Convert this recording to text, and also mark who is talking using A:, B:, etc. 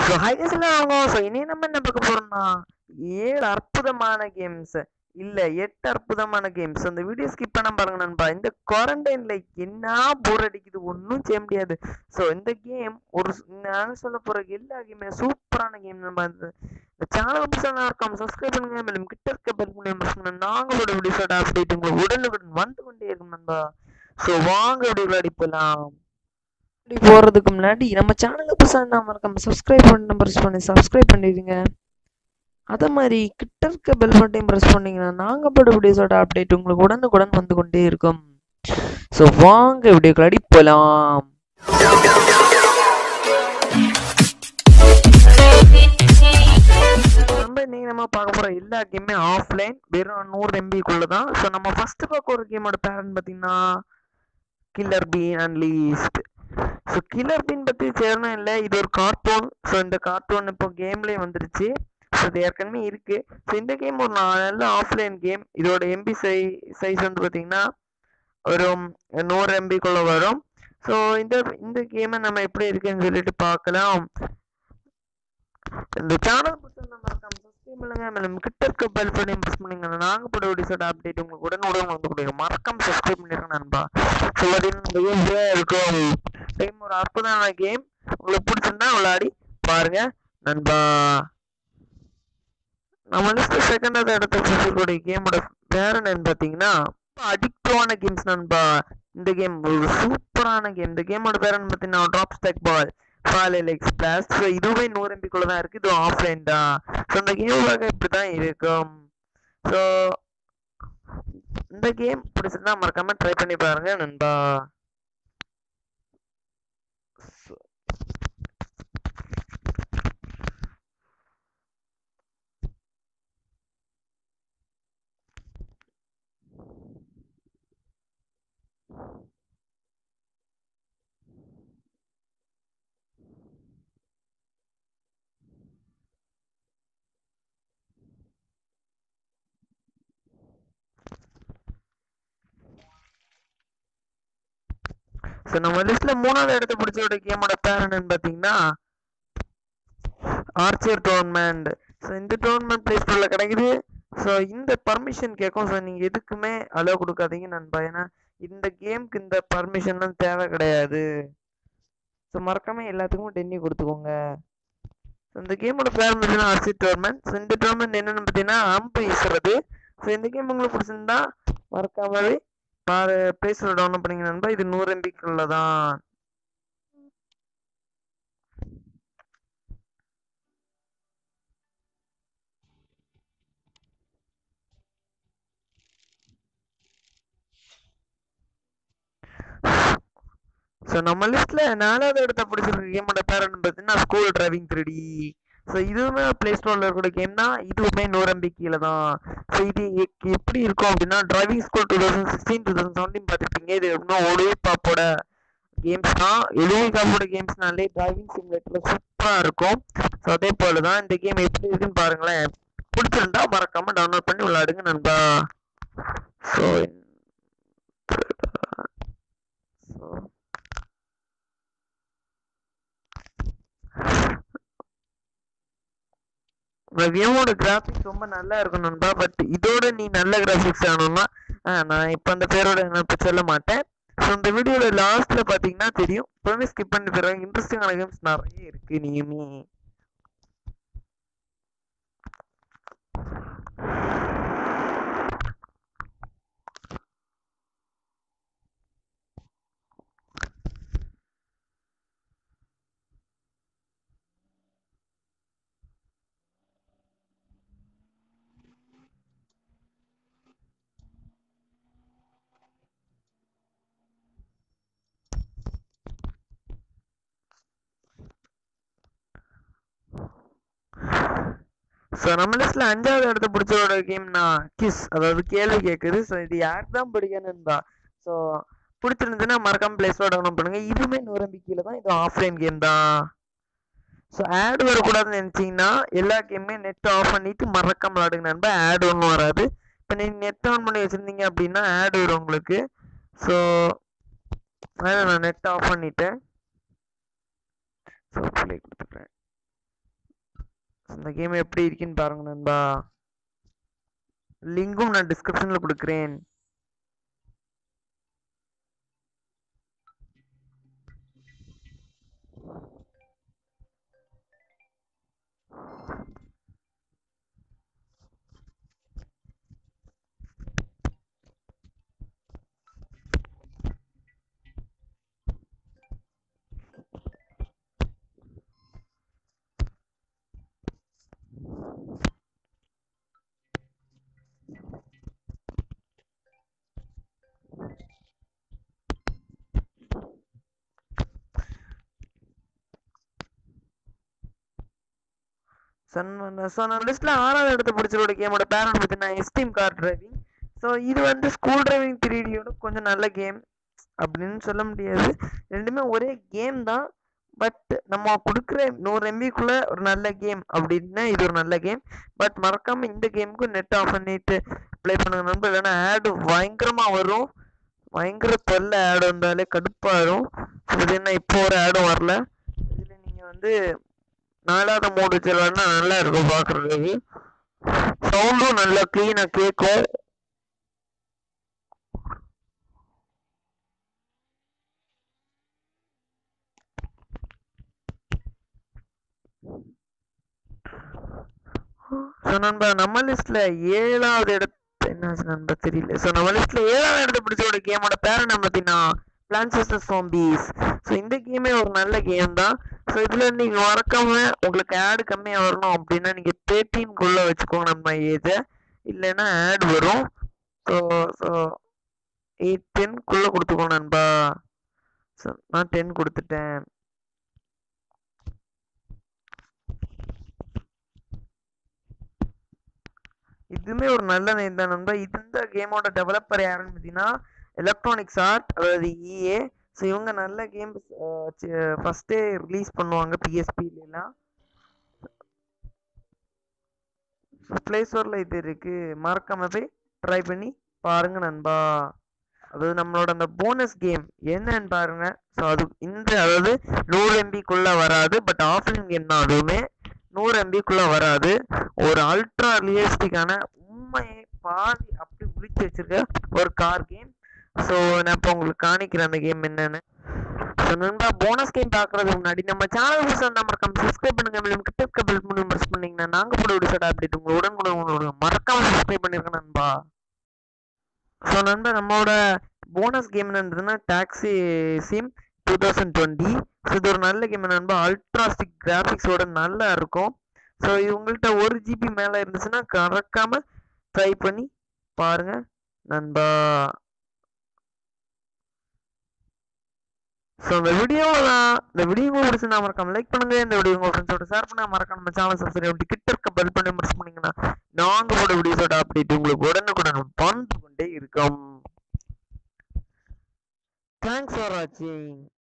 A: so ஹைகஸ்லாம் ஆகும் so இனி நம்ம என்ன பார்க்க போறோம்னா ஏழு அற்புதமான கேம்ஸ் இல்ல எட்டு அற்புதமான கேம்ஸ் அந்த வீடியோ ஸ்கிப் பண்ண பாருங்க நண்பா இந்த குவாரண்டைன்ல என்ன போர் அடிக்குது ஒன்றும் செய்ய முடியாது ஸோ இந்த கேம் ஒரு நான் சொல்ல போற எல்லா கேமே சூப்பரான கேம் நண்பா இந்த இந்த சேனல் புதுசாக இருக்கும் சப்ஸ்கிரைப் பண்ணுங்க மேலும் கிட்ட இருக்க பெல் மூலியம் ப்ரெஸ் பண்ணுங்க நாங்களோட வீடியோஸோட அப்டேட் உங்களுக்கு உடனுக்குடன் வந்து கொண்டே இருக்கும் நண்பா ஸோ வாங்க வீடியோ விளையாடி போகலாம் இப்படி போகிறதுக்கு முன்னாடி நம்ம சேனலை புதுசாக நான் மறக்காம சப்ஸ்கிரைப் பண்ண ப்ரெஸ் பண்ணி சப்ஸ்கிரைப் பண்ணிடுங்க அதே மாதிரி கிட்ட இருக்க பெல் பட்டையும் ப்ரெஸ் பண்ணீங்கன்னா நாங்கள் போட வீடியோஸோட அப்டேட் உங்களுக்கு உடனுக்குடன் வந்து கொண்டே இருக்கும் ஸோ வாங்க வீடியோக்கு அடி போகலாம் நம்ம இன்னைக்கு நம்ம பார்க்க போகிற எல்லா கேமுமே ஆஃப்லைன் வெறும் நூறு எம்பிக்குள்ள தான் ஸோ நம்ம ஃபர்ஸ்ட் பார்க்க ஒரு கேமோட பேரண்ட் பார்த்தீங்கன்னா Killer Bean Unleashed so Killer Bean பற்றி சேரணும் இல்லை இது ஒரு கார்ட்டூன் ஸோ இந்த கார்ட்டூன் இப்போ கேம்லேயே வந்துருச்சு ஸோ இது ஏற்கனவே இருக்கு ஸோ இந்த கேம் ஒரு நல்ல ஆஃப்லைன் கேம் இதோட எம்பி சை சைஸ் வந்து பார்த்தீங்கன்னா ஒரு நூறு எம்பிக்குள்ள வரும் ஸோ இந்த இந்த கேமை நம்ம எப்படி இருக்குன்னு சொல்லிட்டு பார்க்கலாம் இந்த சேனல் புதுசாக நம்ம மறக்காம சப்ஸ்கிரைப் பண்ணுங்க மேலும் கிட்ட இருக்க பெல் பண்ணி ப்ரெஸ் பண்ணுங்க நாங்கள் போட வீடியோஸோட அப்டேட் உங்களுக்கு உடனுடன் வந்து கொடுங்க மறக்காம சப்ஸ்கிரைப் பண்ணிருங்க நண்பா ஸோ பார்த்தீங்கன்னா இருக்கும் டைம் ஒரு அற்புதமான கேம் உங்களுக்கு பிடிச்சிருந்தா விளையாடி பாருங்க நண்பா நம்ம லிஸ்ட் செகண்டாவது இடத்த பிடிச்சிருக்கூடிய கேமோட பேர் என்னன்னு பார்த்தீங்கன்னா அடிக்டிவான கேம்ஸ் நண்பா இந்த கேம் ஒரு சூப்பரான கேம் இந்த கேமோட பேர் என்ன பார்த்தீங்கன்னா drop stack ball fall helix blast so இதுவே நூறு எம்பிக்குள்ள தான் இருக்குது இது ஆஃப்லைன் தான் ஸோ இந்த கேம் பார்க்க இப்படி தான் இருக்கும் ஸோ இந்த கேம் பிடிச்சிருந்தா மறக்காம ட்ரை பண்ணி பாருங்க நண்பா ஸோ நம்ம லிஸ்ட்ல மூணாவது இடத்த பிடிச்சோட கேமோட பேர் என்னன்னு பார்த்தீங்கன்னா ஆர்ச்சர் டோர்னமெண்ட் ஸோ இந்த டோர்னமெண்ட் பிளே ஸ்டோரில் கிடைக்குது ஸோ இந்த பர்மிஷன் கேட்கும் ஸோ நீங்கள் எதுக்குமே அலோவ் கொடுக்காதீங்க நண்பா ஏன்னா இந்த கேமுக்கு இந்த பர்மிஷன்லாம் தேவை கிடையாது ஸோ மறக்காம எல்லாத்துக்கும் டென்னி கொடுத்துக்கோங்க ஸோ இந்த கேமோட பேர் பார்த்தீங்கன்னா ஆர்ச்சர் டோர்னமெண்ட் ஸோ இந்த டோர்னமெண்ட் என்னென்னு பார்த்தீங்கன்னா அம்பு வீசுறது ஸோ இந்த கேம் உங்களுக்கு பிடிச்சிருந்தா மறக்காமவே பாரு பிளேஸ்ல டவுன்லோட் பண்ணீங்க நண்பா இது நூறு எம்பிக்குள்ள தான் ஸோ நம்ம லிஸ்ட்ல நாலாவது இடத்த பிடிச்சிருக்க கேமோட பேர் என்ன பார்த்தீங்கன்னா ஸ்கூல் டிரைவிங் த்ரீ ஸோ இதுவுமே ப்ளே ஸ்டோரில் இருக்கக்கூடிய கேம் தான் இதுவுமே நூறு எம்பி கீழே தான் ஸோ இது எ- எப்படி இருக்கும் அப்படின்னா driving school two thousand sixteen two thousand seventeen பார்த்துருப்பீங்க இது இன்னும் ஒளிவு பாப்போட கேம்ஸ் தான் ஒளிவு காப்போட கேம்ஸ்னாலே டிரைவிங் சிமுலேட்டர் சூப்பராக இருக்கும் ஸோ அதே போல தான் இந்த கேம் எப்படி இருக்குன்னு பாருங்களேன் பிடிச்சிருந்தா மறக்காம டவுன்லோட் பண்ணி விளையாடுங்க நண்பா ஸோ ஸோ இந்த கேமோட கிராஃபிக்ஸ் ரொம்ப நல்லா இருக்கும் நண்பா பட் இதோட நீ நல்ல கிராஃபிக்ஸ் ஆகணும்னா ஆஹ், நான் இப்போ அந்த பேரோட என்ன இப்ப சொல்ல மாட்டேன் ஸோ இந்த வீடியோட லாஸ்ட்ல பார்த்தீங்கன்னா தெரியும் இப்போவே ஸ்கிப் பண்ணி போயிடுவாங்க இன்ட்ரெஸ்டிங்கான கேம்ஸ் நிறைய இருக்கு நீயுமே ஸோ நம்ம லிஸ்ட்ல அஞ்சாவது இடத்த பிடிச்சோட கேம்னா கிஸ் அதாவது கேள்வி கேட்குது ஸோ இது யாருக்கு தான் பிடிக்கணும்பா ஸோ பிடிச்சிருந்துச்சுன்னா மறக்காம பிளே ஸ்டோர் டவுன்லோட் பண்ணுங்க இதுவுமே நூறு நம்பிக்கையில தான் இது ஆஃப்லைன் கேம் தான் ஸோ ஆட் வரக்கூடாதுன்னு நினைச்சீங்கன்னா எல்லா கேமுமே நெட் ஆஃப் பண்ணிட்டு மறக்காம விளாடுங்க நண்பா ஆட் ஒன்றும் வராது இப்போ நீங்கள் நெட் ஆன் பண்ணி வச்சிருந்தீங்க அப்படின்னா ஆட் வரும் உங்களுக்கு ஸோ நான் நெட் ஆஃப் பண்ணிட்டேன் ஸோ ப்ளே கொடுத்துட்றேன் இந்த கேம் எப்படி இருக்குன்னு பாருங்க நண்பா லிங்கும் நான் டிஸ்கிரிப்ஷன்ல கொடுக்குறேன் சன் ஸோ நான் லிஸ்ட்ல ஆறாவது இடத்த பிடிச்சதோட கேமோட பேரண்ட் பார்த்தீங்கன்னா எஸ்டீம் கார் டிரைவிங் ஸோ இது வந்து ஸ்கூல் டிரைவிங் த்ரீடியோட கொஞ்சம் நல்ல கேம் அப்படின்னு சொல்ல முடியாது ரெண்டுமே ஒரே கேம் தான் பட் நம்ம கொடுக்குற நூறு எம்பிக்குள்ள ஒரு நல்ல கேம் அப்படின்னா இது ஒரு நல்ல கேம் பட் மறக்காம இந்த கேமுக்கு நெட் ஆஃப் பண்ணிட்டு ப்ளே பண்ணுங்க நண்பர் இல்லைன்னா ஆடு பயங்கரமா வரும் பயங்கர தொல்லை ஆடு வந்தாலே கடுப்பாயிடும் பார்த்தீங்கன்னா இப்போ ஒரு ஆடும் வரல இதில் நீங்கள் வந்து நாலாவது மோடு வச்சிருவாருன்னா நல்லா இருக்கும் பார்க்குறதுக்கு சவுண்டும் நல்லா க்ளீனாக கேட்கும் ஸோ நண்பா நம்ம லிஸ்ட்ல ஏழாவது இடத்து என்னாச்சு நண்பா தெரியல ஸோ நம்ம லிஸ்ட்ல ஏழாவது இடத்த பிடிச்சோட கேமோட பேர் என்ன பார்த்தீங்கன்னா பிளான்ஸ் vs zombies ஸோ இந்த கேமே ஒரு நல்ல கேம் தான் ஸோ இதுல நீங்க மறக்காம உங்களுக்கு ஆடு கம்மியா வரணும் அப்படின்னா நீங்க தேர்ட்டீன்குள்ள வச்சுக்கோங்க நம்ம ஏஜை இல்லைன்னா ஆட் வரும் ஸோ ஸோ எயிட் டென்க்குள்ள கொடுத்துக்கோங்க நண்பா ஸோ நான் டென் கொடுத்துட்டேன் இதுவுமே ஒரு நல்ல நேம் தான் நண்பா இந்த கேமோட டெவலப்பர் யாருன்னு பார்த்தீங்கன்னா எலக்ட்ரானிக்ஸ் ஆர்ட் அதாவது இஏ ஸோ இவங்க நல்ல கேம் ஃபஸ்ட்டே ரிலீஸ் பண்ணுவாங்க பிஎஸ்பிலாம் ப்ளே ஸ்டோரில் இது இருக்கு மறக்காம போய் ட்ரை பண்ணி பாருங்க நண்பா அதாவது நம்மளோட அந்த போனஸ் கேம் என்னன்னு பாருங்க ஸோ அது இந்த அதாவது நூறு எம்பிக்குள்ள வராது பட் ஆஃப்லைன் கேம் தான் அதுவுமே நூறு எம்பிக்குள்ள வராது ஒரு அல்ட்ரா ரியலிஸ்டிக்கான உண்மையை பாதி அப்படி உளிச்சு வச்சிருக்க ஒரு கார் கேம் ஸோ நான் இப்போ உங்களுக்கு காணிக்கிறேன் அந்த கேம் என்னன்னு ஸோ நண்பா போனஸ் கேம் பார்க்கறதுக்கு முன்னாடி நம்ம சேனல் புதுசாக இருந்தால் மறக்காம சப்ஸ்கிரைப் பண்ணுங்க மேலும் கிட்ட இருக்க பெல் பண்ணி ப்ரெஸ் பண்ணீங்கன்னா நாங்கள் போட விடுசட் அப்டேட் உங்களை உடனுக்குடன் உங்களுக்கு மறக்காம சப்ஸ்கிரைப் பண்ணிருக்கேன் நண்பா ஸோ நண்பா நம்மளோட போனஸ் கேம் என்னன்றதுன்னா taxi sim two thousand twenty so இது ஒரு நல்ல கேம் நண்பா அல்ட்ராஸ்டிக் கிராஃபிக்ஸோட நல்லா இருக்கும் ஸோ இவங்கள்ட்ட ஒரு ஜிபி மேலே இருந்துச்சுன்னா மறக்காம ட்ரை பண்ணி பாருங்க நண்பா ஸோ இந்த வீடியோவில் தான் இந்த வீடியோ உங்களுக்கு பிடிச்சிருந்தா மறக்காம லைக் பண்ணுங்க இந்த வீடியோ உங்கள் ஃப்ரெண்ட்ஸோட ஷேர் பண்ண மறக்காம நம்ம சேனல் சப்ஸ்கிரைப் பண்ணி கிட்ட இருக்க பெல் பண்ணி ப்ரெஸ் பண்ணீங்கன்னா நாங்கள் போட வீடியோஸோட அப்டேட் உங்களுக்கு உடனுக்குடன் வந்து கொண்டே இருக்கும் தேங்க்ஸ் ஃபார் வாட்சிங்